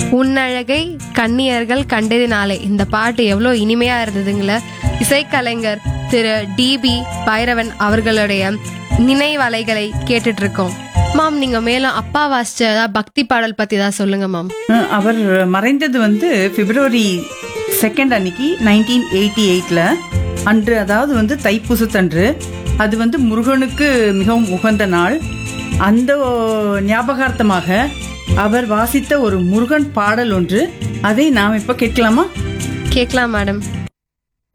உன்னழகை கன்னியர்கள் கண்டதினாலே இந்த பாட்டு எவ்வளோ இனிமையா இருந்ததுங்கள இசைக்கலைஞர் திரு டிபி பைரவன் அவர்களுடைய நினைவலைகளை கேட்டுட்டு இருக்கோம் மாம் நீங்க மேலும் அப்பா வாசிச்ச ஏதாவது பக்தி பாடல் பத்தி தான் சொல்லுங்க மாம் அஹ் அவர் மறைந்தது வந்து பிப்ரவரி செகண்ட் அன்னைக்கு நைன்டீன் எயிட்டி எயிட்ல அன்று அதாவது வந்து தைப்பூசத்தன்று அது வந்து முருகனுக்கு மிகவும் உகந்த நாள் அந்த ஞாபகார்த்தமாக அவர் வாசித்த ஒரு முருகன் பாடல் ஒன்று அதை நாம் இப்போ கேட்கலாமா கேட்கலாம் மேடம்